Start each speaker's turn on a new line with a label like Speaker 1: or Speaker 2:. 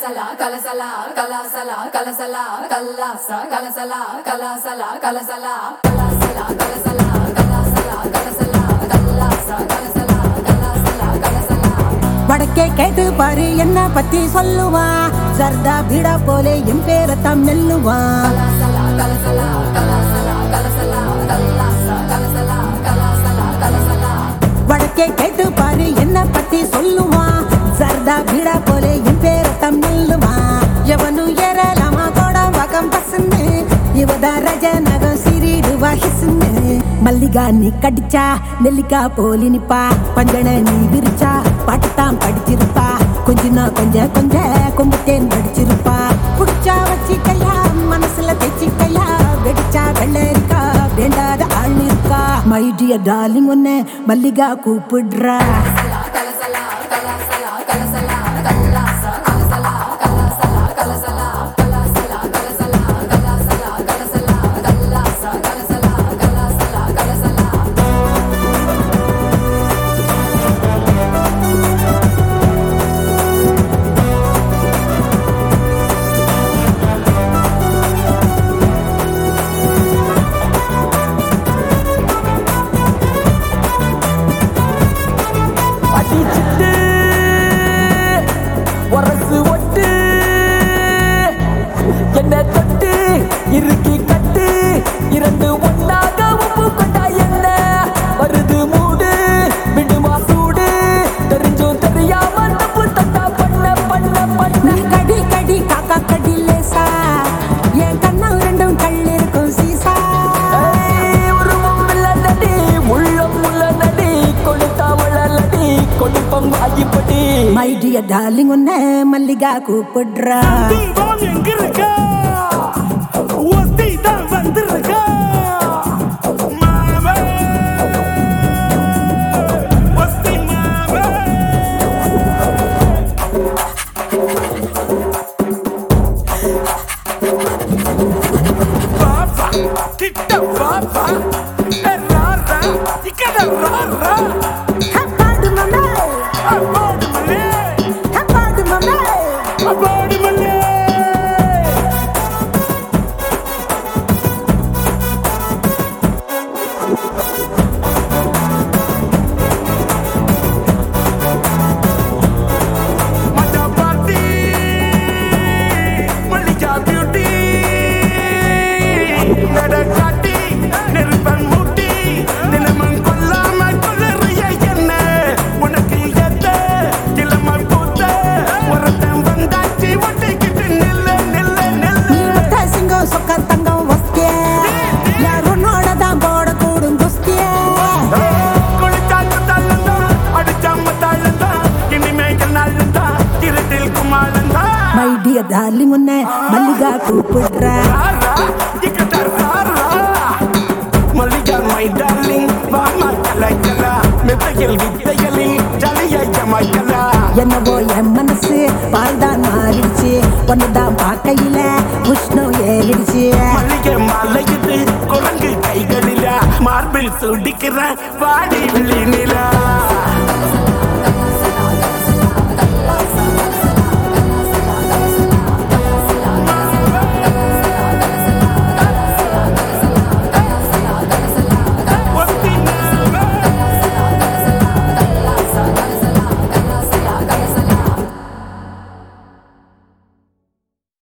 Speaker 1: கலசலா கலசலா கலாசலா கலசலா கல்லாசா கலசலா கலாசலா கலசலா கலாசலா கலசலா கலாசலா கலசலா கல்லாசா கலசலா கலாசலா கலசலா
Speaker 2: வடக்கே கேட்டு பாரு என்ன பத்தி சொல்லுவா சர்தா பீடா போலே என் பேரத்தாம் நெல்லுவா
Speaker 1: கலாசலா கலசலா கலாசலா கலசலா கல்லாசா கலசலா கலாசலா கலசலா
Speaker 2: வடக்கே கேட்டு பாரு என்ன பத்தி சொல்லுவா சர்தா பீடா போலே என் பேரத்தாம் நெல்லுவா எவனு ஏறலாமா கோட வகம் பசுன்னு இவதா ரஜ நகம் சிறிடுவா ஹிசுன்னு மல்லிகா நீ கடிச்சா நெல்லிக்கா போலி நிப்பா பஞ்சன நீ விரிச்சா பாட்டுத்தான் படிச்சிருப்பா கொஞ்சனா கொஞ்ச கொஞ்ச கொம்புத்தேன் படிச்சிருப்பா புடிச்சா வச்சிக்கையா மனசுல தைச்சிக்கையா வெடிச்சா வெள்ளரிக்கா வேண்டாத ஆள் இருக்கா மை டியர் டார்லிங் உன்னை மல்லிகா கூப்பிடுறா
Speaker 1: கலசலா கலாசலா கலசலா கல்லாசா கலசலா கலாசலா கலசலா கலாசலா கலசலா கலாசலா கலசலா கல்லாசா கலசலா கலாசலா கலசலா
Speaker 3: அடிச்சிட்டு உரசு ஒட்டு என்ன தொட்டு இறுக்கி கட்டு இரண்டு ஒன்னாக உப்பு கொண்டா என்ன வருது மூடு விடுமா சூடு தெரிஞ்சும் தெரியாம தப்பு தட்டா பண்ண பண்ண பண்ண
Speaker 2: நீ கடி கடி காக்கா கடி லேசா என் கண்ணம் ரெண்டும் கள்ளிருக்கும் சீசா
Speaker 3: ஏய், உருவம் இல்லடி உள்ளம் உள்ளடி கொடுத்தா வளலடி கொடுப்பம் ஆகிப்படி
Speaker 2: மை டியர் டார்லிங் உன்னை மல்லிகா கூப்பிடுறா
Speaker 4: தீபம் எங்க இருக்க ஒத்தி தான் வந்திருக்க மாவே ஒத்தி மாவே பாபா கிட்ட பாபா ராரா இக்கட ராரா
Speaker 2: ஹப்பாடு மம்மே
Speaker 4: அப்பாடு மல்லே
Speaker 2: ஹப்பாடு மம்மே
Speaker 4: அப்பாடு மல்லே மஜா பார்ட்டி மல்லிகா பியூட்டி நடக்காட்டி நெருப்பன் மூட்டி தினமும் கொல்லாம கொள்ளறிய என்ன உனக்கு எத்த கிளம்ப பூத்த ஒருத்தன் வந்தாச்சு ஒட்டிக்கிட்டு நில்ல நில்ல
Speaker 2: நீ
Speaker 4: நில்ல
Speaker 2: ஒத்த சிங்கம் சொக்க தங்கம் வஸ்திய யார் உன்னோட தான் போட கூடும் குஸ்திய
Speaker 4: குளிச்சாங்க தள்ளந்தான் அடிச்சாம தாழந்தான் இனிமேல் நாளந்தான் இருட்டில் குமாரந்தான்
Speaker 2: மை டியர் டார்லிங் உன்னை மல்லிகா கூப்பிடுறா
Speaker 4: ராரா இக்கட ராரா மல்லிகா மை டார்லிங் வாமா கலாய்க்கலா மெத்தையில் வித்தைகளில் ஜலிய ஜமாய்க்கலா
Speaker 2: என்னவோ என் மனசு பால் தான் மாறிடுச்சு ஒன்னுதான் பார்க்கையில உஷ்ணம் ஏறிடுச்சு
Speaker 4: மல்லிகை மலையுது குரங்கு கைகளில மார்பில் சுடிக்கிற வாடி விழி நிலா